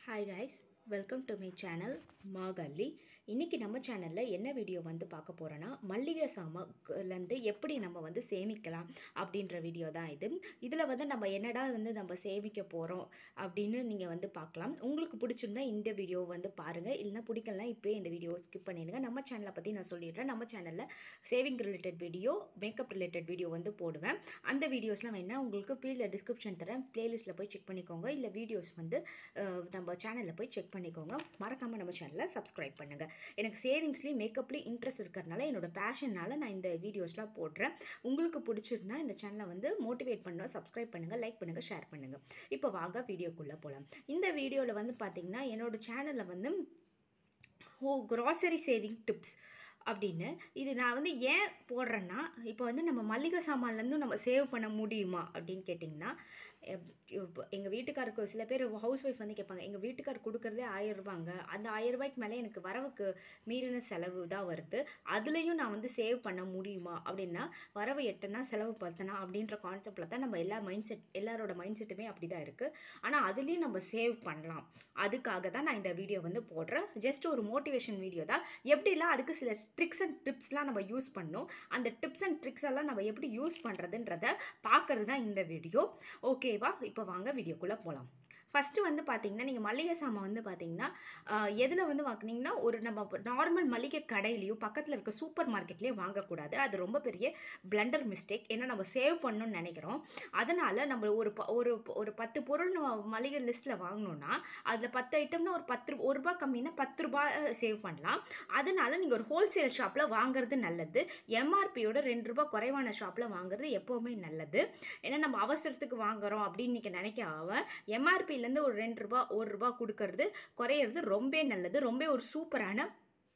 hi guys welcome to my channel மாகல்லி இன்றைக்கி நம்ம சேனலில் என்ன வீடியோ வந்து பார்க்க போகிறோன்னா மல்லிகை சாமான்லேருந்து எப்படி நம்ம வந்து சேமிக்கலாம் அப்படின்ற வீடியோ தான் இது இதில் வந்து நம்ம என்னடா வந்து நம்ம சேமிக்க போகிறோம் அப்படின்னு நீங்கள் வந்து பார்க்கலாம் உங்களுக்கு பிடிச்சிருந்தா இந்த வீடியோ வந்து பாருங்கள் இல்லைனா பிடிக்கலனா இப்போயே இந்த வீடியோ ஸ்கிப் பண்ணிடுங்க நம்ம சேனலை பற்றி நான் சொல்லிடுறேன் நம்ம சேனலில் shaving related video makeup related video வந்து போடுவேன் அந்த வீடியோஸ்லாம் வேணால் உங்களுக்கு கீழே டிஸ்கிரிப்ஷன் தரேன் ப்ளேலிஸ்ட்டில் போய் செக் பண்ணிக்கோங்க இல்லை வீடியோஸ் வந்து அஹ், நம்ம சேனலில் போய் செக் பண்ணிக்கோங்க மறக்காமல் நம்ம சேனலை சப்ஸ்கிரைப் பண்ணுங்கள் எனக்கு சேவிங்ஸ்லேயும் மேக்கப்லேயும் இன்ட்ரெஸ்ட் இருக்கிறதுனால என்னோட பேஷனால் நான் இந்த வீடியோஸ்லாம் போடுறேன் உங்களுக்கு பிடிச்சிருந்தா இந்த சேனலை வந்து மோட்டிவேட் பண்ண சப்ஸ்கிரைப் பண்ணுங்கள் லைக் பண்ணுங்கள் ஷேர் பண்ணுங்கள் இப்போ வாங்க வீடியோக்குள்ளே போகலாம் இந்த வீடியோவில் வந்து பார்த்திங்கன்னா என்னோட சேனலில் வந்து ஓ க்ராசரி சேவிங் டிப்ஸ் அப்படின்னு இது நான் வந்து ஏன் போடுறேன்னா இப்போ வந்து நம்ம மளிகை சாமான்லேருந்தும் நம்ம சேவ் பண்ண முடியுமா அப்படின்னு கேட்டிங்கன்னா எங்கள் வீட்டுக்காருக்கு சில பேர் ஹவுஸ் ஒய்ஃப் வந்து கேட்பாங்க எங்கள் வீட்டுக்கார் கொடுக்குறதே ஆயிரம் ரூபாங்க அந்த ஆயிரம் ரூபாய்க்கு மேலே எனக்கு வரவுக்கு மீறின செலவு தான் வருது அதுலேயும் நான் வந்து சேவ் பண்ண முடியுமா அப்படின்னா வரவு எட்டனா செலவு பத்தனா அப்படின்ற கான்செப்டில் தான் நம்ம எல்லா மைண்ட் செட் எல்லாரோட மைண்ட் செட்டுமே அப்படி தான் இருக்குது ஆனால் அதுலேயும் நம்ம சேவ் பண்ணலாம் அதுக்காக தான் நான் இந்த வீடியோ வந்து போடுறேன் ஜஸ்ட் ஒரு மோட்டிவேஷன் வீடியோ தான் எப்படிலாம் அதுக்கு சில ட்ரிக்ஸ் அண்ட் டிப்ஸ்லாம் நம்ம யூஸ் பண்ணணும் அந்த டிப்ஸ் அண்ட் ட்ரிக்ஸ் எல்லாம் நம்ம எப்படி யூஸ் பண்ணுறதுன்றத பார்க்கறது தான் இந்த வீடியோ ஓகேவா இப்போ வாங்க வீடியோக்குள்ளே போகலாம் ஃபஸ்ட்டு வந்து பார்த்தீங்கன்னா நீங்கள் மளிகை சாமான் வந்து பார்த்தீங்கன்னா எதில் வந்து வாங்கினீங்கன்னா ஒரு நம்ம நார்மல் மளிகை கடையிலையோ பக்கத்தில் இருக்க சூப்பர் மார்க்கெட்லேயோ வாங்கக்கூடாது அது ரொம்ப பெரிய பிளண்டர் மிஸ்டேக் ஏன்னா நம்ம சேவ் பண்ணணும்னு நினைக்கிறோம் அதனால் நம்ம ஒரு ப- ஒரு ஒரு பத்து பொருள் நம்ம மளிகை லிஸ்ட்டில் வாங்கினோன்னா அதில் பத்து ஐட்டம்னா ஒரு பத்து ரூ- ஒரு ரூபா கம்மின்னா பத்து ரூபாய் சேவ் பண்ணலாம் அதனால நீங்கள் ஒரு ஹோல்சேல் ஷாப்பில் வாங்குறது நல்லது எம்ஆர்பியோட ரெண்டு ரூபாய் குறைவான ஷாப்பில் வாங்குறது எப்போவுமே நல்லது ஏன்னா நம்ம அவசரத்துக்கு வாங்குறோம் அப்படின்னு நீங்கள் நினைக்காம எம்ஆர்பிலேருந்து ஒரு ரெண்டு ரூபா ஒரு ரூபா கொடுக்கறது குறையிறது ரொம்ப நல்லது ரொம்ப ஒரு சூப்பரான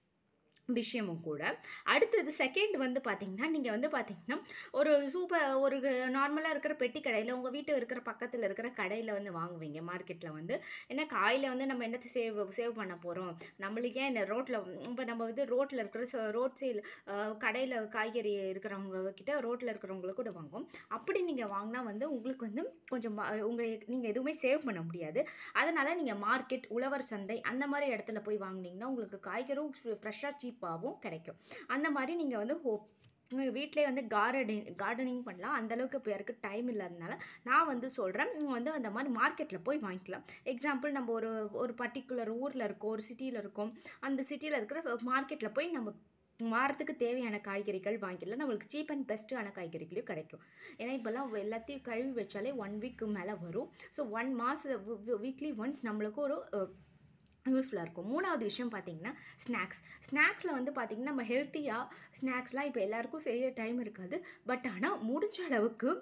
விஷயமும் கூட அடுத்தது செகண்ட் வந்து பார்த்தீங்கன்னா நீங்கள் வந்து பார்த்தீங்கன்னா ஒரு சூப்பர் ஒரு நார்மலாக இருக்கிற பெட்டி கடையில் உங்கள் வீட்டு இருக்கிற பக்கத்தில் இருக்கிற கடையில் வந்து வாங்குவீங்க மார்க்கெட்டில் வந்து ஏன்னா காயில் வந்து நம்ம என்னத்தை சேவ் சேவ் பண்ண போகிறோம் நம்மளுக்கே இந்த ரோட்டில் இப்போ நம்ம வந்து ரோட்டில் இருக்கிற ரோட் சைடு கடையில் காய்கறி இருக்கிறவங்க கிட்ட ரோட்டில் இருக்கிறவங்களுக்கு கூட வாங்குவோம் அப்படி நீங்கள் வாங்கினா வந்து உங்களுக்கு வந்து கொஞ்சம் உங்கள் நீங்கள் எதுவுமே சேவ் பண்ண முடியாது அதனால் நீங்கள் மார்க்கெட் உழவர் சந்தை அந்த மாதிரி இடத்துல போய் வாங்குனீங்கன்னா உங்களுக்கு காய்கறும் ஃப்ரெஷ்ஷாக சீப்பாகவும் கிடைக்கும் அந்த மாதிரி நீங்கள் வந்து ஹோ உங்கள் வீட்டிலே வந்து கார்டனிங் கார்டனிங் பண்ணலாம் அந்தளவுக்கு இப்போ யாருக்கு டைம் இல்லாதனால நான் வந்து சொல்கிறேன் நீங்கள் வந்து அந்த மாதிரி மார்க்கெட்டில் போய் வாங்கிக்கலாம் எக்ஸாம்பிள் நம்ம ஒரு ஒரு பர்டிகுலர் ஊரில் இருக்கோம் ஒரு சிட்டியில் இருக்கோம் அந்த சிட்டியில் இருக்கிற மார்க்கெட்டில் போய் நம்ம வாரத்துக்கு தேவையான காய்கறிகள் வாங்கிடலாம் நம்மளுக்கு சீப் அண்ட் பெஸ்ட்டான காய்கறிகளும் கிடைக்கும் ஏன்னா இப்போல்லாம் எல்லாத்தையும் கழுவி வச்சாலே ஒன் வீக்கு மேலே வரும் ஸோ ஒன் மாத வீக்லி ஒன்ஸ் நம்மளுக்கு ஒரு யூஸ்ஃபுல்லாக இருக்கும் மூணாவது விஷயம் பார்த்தீங்கன்னா ஸ்நாக்ஸ் ஸ்நாக்ஸில் வந்து பார்த்திங்கன்னா நம்ம ஹெல்த்தியாக ஸ்நாக்ஸ்லாம் இப்போ எல்லாருக்கும் செய்ய டைம் இருக்காது பட் ஆனால் முடிஞ்ச அளவுக்கு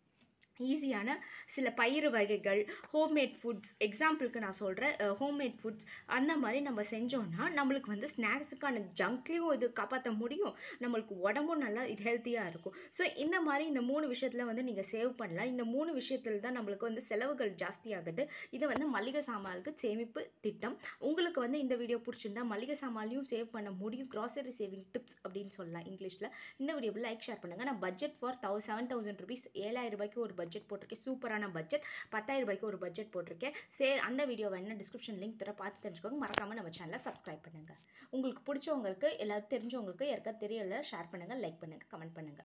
ஈஸியான சில பயிறு வகைகள் ஹோம்மேட் ஃபுட்ஸ் எக்ஸாம்பிளுக்கு நான் சொல்கிறேன் ஹோம்மேட் ஃபுட்ஸ் அந்த மாதிரி நம்ம செஞ்சோன்னா நம்மளுக்கு வந்து ஸ்நாக்ஸுக்கான ஜங்க்லேயும் இது காப்பாற்ற முடியும் நம்மளுக்கு உடம்பும் நல்லா இது ஹெல்த்தியாக இருக்கும் ஸோ இந்த மாதிரி இந்த மூணு விஷயத்தில் வந்து நீங்கள் சேவ் பண்ணலாம் இந்த மூணு விஷயத்தில் தான் நம்மளுக்கு வந்து செலவுகள் ஜாஸ்தி ஆகுது இது வந்து மளிகை சாமானுக்கு சேமிப்பு திட்டம் உங்களுக்கு வந்து இந்த வீடியோ பிடிச்சிருந்தா மளிகை சாமான்லையும் சேவ் பண்ண முடியும் க்ராசரி சேவிங் டிப்ஸ் அப்படின்னு சொல்லலாம் இங்கிலீஷில் இந்த வீடியோவில் லைக் ஷேர் பண்ணுங்கள் நான் budget for thou seven thousand rupees ஏழாயிரம் ரூபாய்க்கு ஒரு பட்ஜெட் போட்டிருக்கேன் சூப்பரான பட்ஜெட் பத்தாயிரம் ரூபாய்க்கு ஒரு பட்ஜெட் போட்டிருக்கேன் சே அந்த வீடியோ வேணா டிஸ்கிரிப்ஷன் லிங்க் தர பார்த்து தெரிஞ்சுக்கோங்க மறக்காமல் நம்ம சேனலை சப்ஸ்கிரைப் பண்ணுங்கள் உங்களுக்கு பிடிச்சவங்களுக்கு எல்லாரும் தெரிஞ்சவங்களுக்கு யாருக்கா தெரியல ஷேர் பண்ணுங்கள் லைக் பண்ணுங்கள் கமெண்ட் பண்ணுங்கள்